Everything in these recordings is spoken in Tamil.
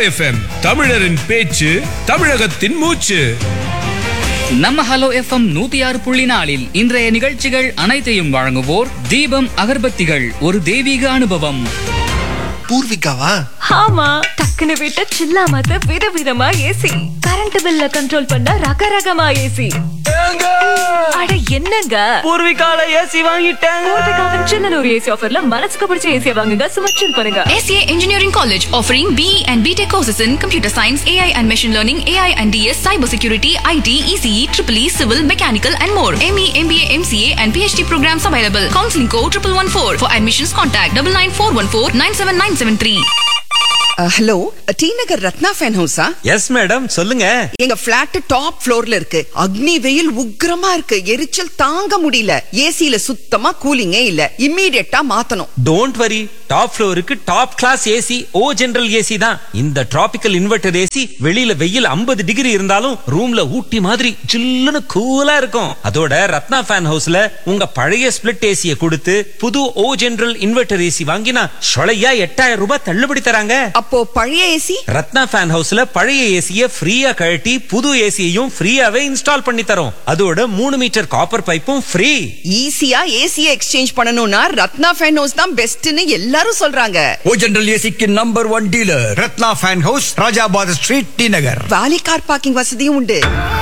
எஃப்எம் தமிழரின் பேச்சு தமிழகத்தின் மூச்சு நம்ம ஹலோ எஃப்எம் நூத்தி ஆறு புள்ளி நாலில் இன்றைய நிகழ்ச்சிகள் அனைத்தையும் வழங்குவோர் தீபம் அகர்பத்திகள் ஒரு தெய்வீக அனுபவம் பூர்விகாவா ஆமா டக்குனு விட்ட சில்லாமத்த விதவிதமா ஏசி கரண்ட் பில்ல கண்ட்ரோல் பண்ண ரகரகமா ஏசி அட என்னங்க பூர்விகால ஏசி வாங்கிட்டேன் பூர்விகாவின் சின்னனூர் ஏசி ஆஃபர்ல மனசுக்கு பிடிச்ச ஏசியை வாங்குங்க சும்மா chill பண்ணுங்க SCA Engineering College offering BE and BTech courses in computer science, AI and machine learning, AI and DS, cybersecurity, IT, ECE, EEE, civil, mechanical and more. ME, MBA, MCA and PhD programs available. Counseling code 1114. For admissions contact 99414 97973. Hello T Nagar Ratna fan ஹவுஸா எஸ் மேடம் சொல்லுங்க எங்க பிளாட் டாப் ஃப்ளோர்ல இருக்கு அக்னி வெயில் உக்கிரமா இருக்கு எரிச்சல் தாங்க முடியல ஏசில சுத்தமா கூலிங்கே இல்ல இம்மீடியட்டா மாத்தணும் டோன்ட் வரி டாப் ஃப்ளோருக்கு top class AC O General AC தான் இந்த டிராபிக்கல் இன்வெர்டர் ஏசி வெளியில வெயில் 50 டிகிரி இருந்தாலும் ரூம்ல ஊட்டி மாதிரி சில்லுன்னு கூலா இருக்கும் அதோட ரத்னா ஃபேன் ஹவுஸ்ல உங்க பழைய ஸ்பிளிட் ஏசியை கொடுத்து புது ஓ ஜெனரல் இன்வெர்டர் ஏசி வாங்கினா சொலையா எட்டாயிரம் ரூபாய் தள்ளுபடி தராங்க அப்போ பழைய ஏசி ரத்னா ஃபேன் ஹவுஸ்ல பழைய ஏசிய ஃப்ரீயா கழட்டி புது ஏசியையும் ஃப்ரீயாவே இன்ஸ்டால் பண்ணி தரோம் அதோட மூணு மீட்டர் காப்பர் பைப்பும் ஃப்ரீ ஈஸியா ஏசிய எக்ஸ்சேஞ்ச் பண்ணணும்னா ரத்னா ஃபேன் ஹவுஸ் தான் பெஸ்ட்னு எல்லாரும் சொல்றாங்க ஓ ஜெனரல் ஏசிக்கு number one dealer Ratna fan house Rajabad street T Nagar valet car parking வசதியும் உண்டு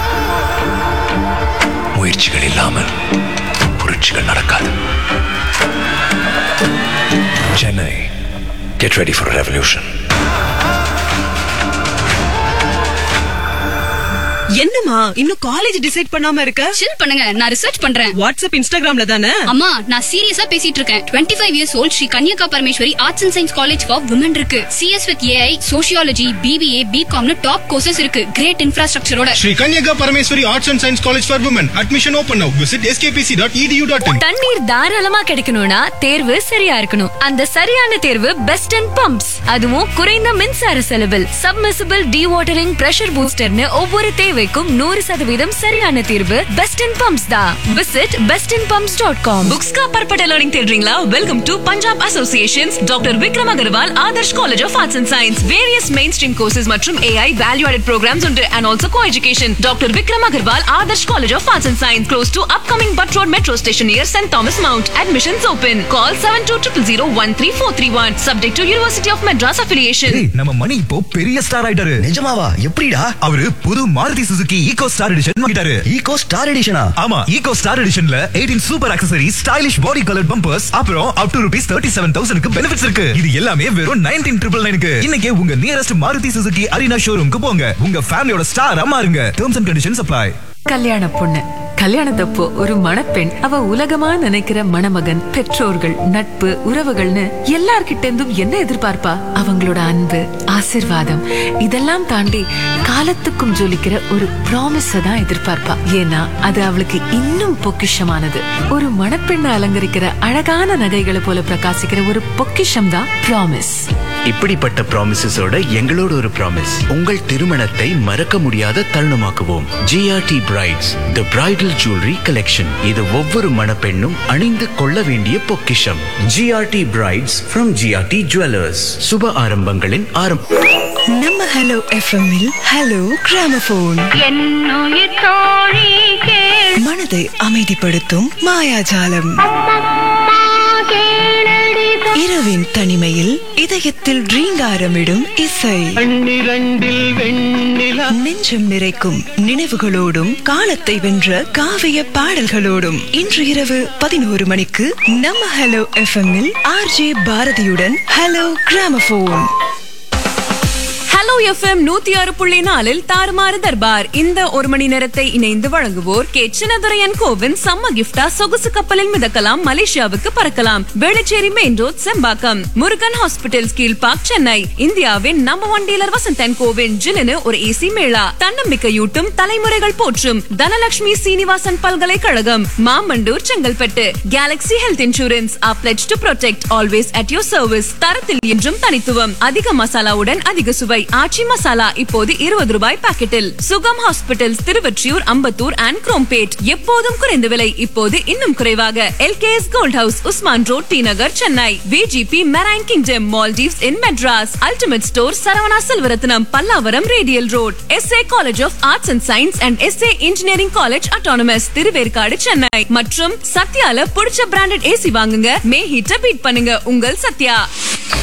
முயற்சிகள் இல்லாமல் புரட்சிகள் நடக்காது Chennai get ready for revolution என்னமா இன்னும் காலேஜ் டிசைட் பண்ணாம இருக்க Chill பண்ணுங்க நான் ரிசர்ச் பண்றேன் வாட்ஸ்அப் இன்ஸ்டாகிராம்ல தானே அம்மா நான் சீரியஸா பேசிட்டு இருக்கேன் 25 five years old Sri Kanyaka Parameswari arts and science college for women இருக்கு CS with AI sociology BBA பிகாம்னு டாப் கோர்சஸ் இருக்கு கிரேட் இன்ஃப்ராஸ்ட்ரக்சரோட Sri Kanyaka Parameswari Arts and Science College for Women. Admission open now. Visit skpc.edu.in. தண்ணீர் தாராளமா கிடைக்கணும்னா தேர்வு சரியா இருக்கணும் அந்த சரியான தேர்வு பெஸ்ட் அண்ட் பம்ப்ஸ் அதுவும் குறைந்த மின்சார செலவில் சப்மிசிபிள் வாட்டரிங் பிரஷர் பூஸ்டர்னு ஒவ்வொரு தேவைக்கும் நூறு சதவீதம் சரியான தீர்வு பெஸ்ட் அண்ட் பம்ப்ஸ் தான் visit best and pumps dot com books का परपट लर्निंग தேடுறீங்களா welcome to Punjab associations doctor Vikram Agarwal Adarsh college of arts and science various main stream courses மற்றும் ஏஐ வேல்யூ ஆடட் ப்ரோக்ராம்ஸ் உண்டு and also co education doctor Vikram Agarwal Adarsh college of arts and science close to upcoming Butt road metro station near Saint Thomas Mount admissions open call seven two triple zero one three four three one subject to university of Madras affiliation நம்ம மணி இப்போ பெரிய ஸ்டார் ஆயிட்டாரு நிஜமாவா எப்படிடா அவரு புது Maruti Suzuki Eeco star edition வாங்கிட்டாரு ஈகோ ஸ்டார் எடிஷனா ஆமா ஈகோ ஸ்டார் எடிஷன்ல 18 super accessory stylish body colour bumpers அப்புறம் up to rupees thirty seven தௌசண்ட்க்கு பெனிஃபிட்ஸ் இருக்கு இது எல்லாமே வெறும் நைன்டீன் ட்ரிபிள் நைனுக்கு இன்னைக்கே உங்க நியரஸ்ட் மாருதி சுசுகி அரினா ஷோரூம்க்கு போங்க உங்க ஃபேமிலியோட ஸ்டார் மாறுங்க டேர்ம்ஸ் அண்ட் கண்டிஷன்ஸ் அப்ளை கல்யாண பொண்ணு கல்யாணத்தப்போ ஒரு மணப்பெண் அவ உலகமா நினைக்கிற மணமகன் பெற்றோர்கள் நட்பு உறவுகள்னு எல்லார்கிட்ட இருந்தும் என்ன எதிர்பார்ப்பா அவங்களோட அன்பு ஆசிர்வாதம் இதெல்லாம் தாண்டி காலத்துக்கும் ஜொலிக்கிற ஒரு ப்ராமிஸ தான் எதிர்பார்ப்பா ஏன்னா அது அவளுக்கு இன்னும் பொக்கிஷமானது ஒரு மணப்பெண்ணை அலங்கரிக்கிற அழகான நகைகளை போல பிரகாசிக்கிற ஒரு பொக்கிஷம் தான் ப்ராமிஸ் இப்படிப்பட்ட ப்ராமிசஸோட எங்களோட ஒரு ப்ராமிஸ் உங்கள் திருமணத்தை மறக்க முடியாத தருணமாக்குவோம் GRT brides the bridal jewellery collection இது ஒவ்வொரு மணப்பெண்ணும் அணிந்து கொள்ள வேண்டிய பொக்கிஷம் GRT brides from GRT jewellers சுப ஆரம்பங்களின் ஆரம்பம் நம்ம ஹலோ எஃப்எம்மில் ஹலோ கிராமபோன் மனதை அமைதிப்படுத்தும் மாயாஜாலம் இரவின் தனிமையில் இதயத்தில் ரீங்காரமிடும் இசை நெஞ்சம் நிறைக்கும் நினைவுகளோடும் காலத்தை வென்ற காவிய பாடல்களோடும் இன்று இரவு பதினோரு மணிக்கு நம்ம ஹலோ எஃப்எம்மில் ஆர்ஜே பாரதியுடன் ஹலோ கிராமபோன் ஹலோ எஃப்எம் நூத்தி ஆறு புள்ளி நாலில் தாறுமாறு தர்பார் இந்த ஒரு மணி நேரத்தை இணைந்து வழங்குவோர் கே சின்னதுரையன் கோவின் சம்ம கிஃப்டா சொகுசு கப்பலில் மிதக்கலாம் மலேசியாவுக்கு பறக்கலாம் Velachery main road Sembakkam Murugan hospital Kilpauk Chennai இந்தியாவின் நம்பர் ஒன் டீலர் வசந்தன் கோவின் ஜிலுனு ஒரு ஏசி மேளா தன்னம்பிக்கையூட்டும் தலைமுறைகள் போற்றும் தனலட்சுமி சீனிவாசன் பல்கலைக்கழகம் Mamandur Chengalpattu Galaxy health insurance a pledge to protect always at your service தரத்தில் என்றும் தனித்துவம் அதிக மசாலாவுடன் அதிக சுவை ஆச்சி மசாலா இப்போது இருபது ரூபாய் பாக்கெட்டில் சுகம் ஹாஸ்பிட்டல்ஸ் திருவொற்றியூர் அம்பத்தூர் அண்ட் குரோம்பேட் எப்போதும் குறைந்த விலை இப்போது இன்னும் குறைவாக LKS gold house Usman road T Nagar Chennai VGP marine kingdom Maldives in Madras ultimate store Saravana Selvarathnam Pallavaram radial road SA college of arts and science and SA engineering college autonomous Thiruverkadu Chennai மற்றும் சத்யால பிடிச்ச பிராண்டட் ஏசி வாங்குங்க மே ஹீட்ட பீட் பண்ணுங்க உங்கள் சத்யா